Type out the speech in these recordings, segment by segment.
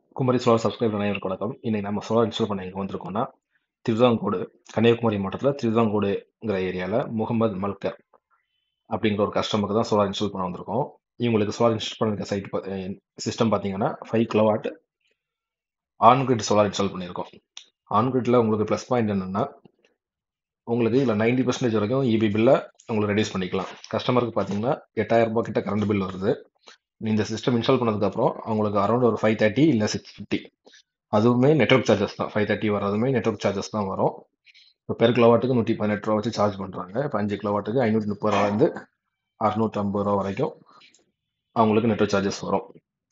Kumari solar subscriber அனைவருக்கும் வணக்கம் இன்னைக்கு நம்ம சோலார் இன்ஸ்டால் பண்ண எங்கே வந்திருக்கோம்னா திருவிதாங்கோடு கன்னியாகுமரி மாவட்டத்தில் திருவிதாங்கோடுங்கிற ஏரியாவில் முகமது மல்கர் அப்படிங்கிற ஒரு கஸ்டமருக்கு தான் சோலார் இன்ஸ்டால் பண்ண வந்திருக்கோம் இவங்களுக்கு சோலார் இன்ஸ்டால் பண்ணிருக்க சைட் சிஸ்டம் பார்த்தீங்கன்னா five kilowatt on grid solar install பண்ணியிருக்கோம் ஆன் கிரிட்டில் உங்களுக்கு ப்ளஸ் பாயிண்ட் என்னென்னா உங்களுக்கு இதில் நைன்டி பர்சன்டேஜ் வரைக்கும் இபி பில்லை உங்களுக்கு ரெடியூஸ் பண்ணிக்கலாம் கஸ்டமருக்கு பார்த்தீங்கன்னா எட்டாயிரம் ரூபாய் கிட்ட கரண்ட் பில் வருது இந்த சிஸ்டம் இன்ஸ்டால் பண்ணதுக்கப்புறம் அவங்களுக்கு அரௌண்ட் ஒரு ஃபைவ் தேர்ட்டி இல்லை சிக்ஸ் ஃபிஃப்டி அதுவுமே நெட்ஒர்க் சார்ஜஸ் தான் ஃபைவ் தேர்ட்டி வரதுமே நெட்ஒர்க் சார்ஜஸ் தான் வரும் இப்போ பெர் கிலோவாட்டுக்கு நூற்றி பதினெட்டு ரூபா வச்சு சார்ஜ் பண்ணுறாங்க இப்போ அஞ்சு கிலோவாட்டுக்கு ஐநூற்றி முப்பது ரூபாலேருந்து அறுநூற்றி ஐம்பது ரூபா வரைக்கும் அவங்களுக்கு நெட்ஒர்க் சார்ஜஸ் வரும்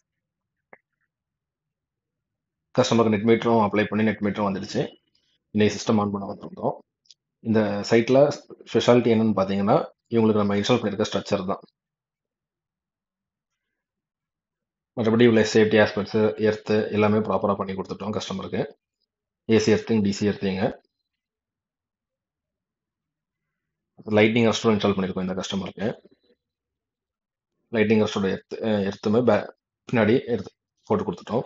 கஸ்டமருக்கு நெட் மீட்டரும் அப்ளை பண்ணி நெட் மீட்டரும் வந்துடுச்சு இன்னைக்கு சிஸ்டம் ஆன் பண்ண வந்திருந்தோம் இந்த சைட்டில் ஸ்பெஷாலிட்டி என்னன்னு பார்த்தீங்கன்னா இவங்களுக்கு நம்ம இன்ஸ்டால் பண்ணியிருக்க ஸ்ட்ரக்சர் தான் மற்றபடி உள்ள சேஃப்டி ஆஸ்பெக்ட்ஸு எர்த்து எல்லாமே ப்ராப்பராக பண்ணி கொடுத்துட்டோம் கஸ்டமருக்கு ஏசி எர்த்திங் டிசி எர்த்திங்க லைட்னிங் ரெஸ்டோர் இன்ஸ்டால் பண்ணியிருக்கோம் இந்த கஸ்டமருக்கு லைட்னிங் ரெஸ்டோட எர்த்து எர்த்துமே பே பின்னாடி எடுத்து போட்டு கொடுத்துட்டோம்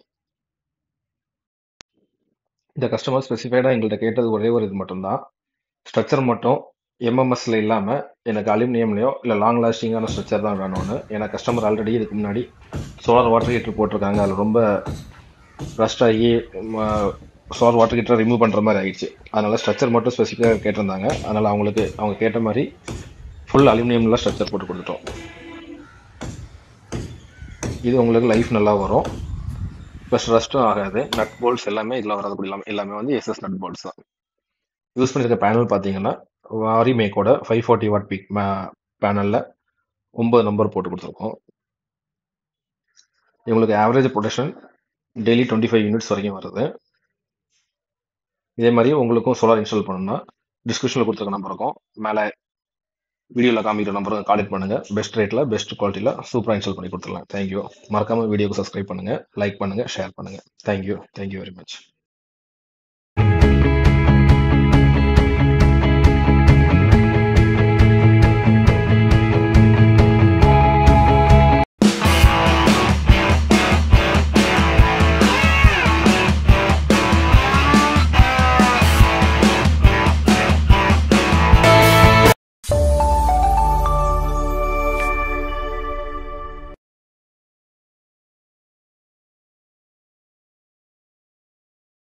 இந்த கஸ்டமர் ஸ்பெசிஃபைடாக எங்கள்கிட்ட கேட்டது ஒரே ஒரு இது மட்டும்தான் ஸ்ட்ரக்சர் மட்டும் எம்எம்எஸ்ல இல்லாமல் எனக்கு அலுமினியம்லையோ இல்லை லாங் லாஸ்டிங்கான ஸ்ட்ரக்சர் தான் வேணும்னு ஏன்னா கஸ்டமர் ஆல்ரெடி இதுக்கு முன்னாடி சோலார் வாட்டர் ஹீட்டர் போட்டிருக்காங்க அதில் ரொம்ப ரஸ்ட் ஆகி சோலார் வாட்டர் ஹீட்டரை ரிமூவ் பண்ணுற மாதிரி ஆயிடுச்சு அதனால ஸ்ட்ரக்சர் மட்டும் ஸ்பெசிஃபிக்காக கேட்டிருந்தாங்க அதனால் அவங்களுக்கு அவங்க கேட்ட மாதிரி ஃபுல் அலுமினியம்ல ஸ்ட்ரக்சர் போட்டு கொடுத்துட்டோம் இது உங்களுக்கு லைஃப் நல்லா வரும் ப்ளஸ் ரஸ்ட்டும் ஆகாது நட் போல்ட்ஸ் எல்லாமே இதில் வரது எல்லாமே எல்லாமே வந்து எஸ்எஸ் நட் போல்ட்ஸ் தான் யூஸ் பண்ணியிருக்க பேனல் பார்த்தீங்கன்னா வாரி மேக்கோட ஃபைவ் ஃபார்ட்டி வாட் பிக் பேனலில் ஒம்பது நம்பர் போட்டு கொடுத்துருக்கோம் இவங்களுக்கு average production daily twenty five units வரைக்கும் வருது இதே மாதிரி உங்களுக்கும் சோலார் இன்ஸ்டால் பண்ணணும்னா டிஸ்கிரிப்ஷனில் கொடுத்துருக்க நம்பர் இருக்கும் மேலே வீடியோவில் காமிக்கிற நம்பருக்கு கான்டெக்ட் பண்ணுங்கள் பெஸ்ட் ரேட்டில் பெஸ்ட் குவாலிட்டியில் சூப்பராக இன்ஸ்டால் பண்ணி கொடுத்துடலாம் தேங்க்யூ மறக்காமல் வீடியோக்கு சப்ஸ்கிரைப் பண்ணுங்கள் லைக் பண்ணுங்கள் ஷேர் பண்ணுங்கள் தேங்க்யூ தேங்க்யூ வெரி மச்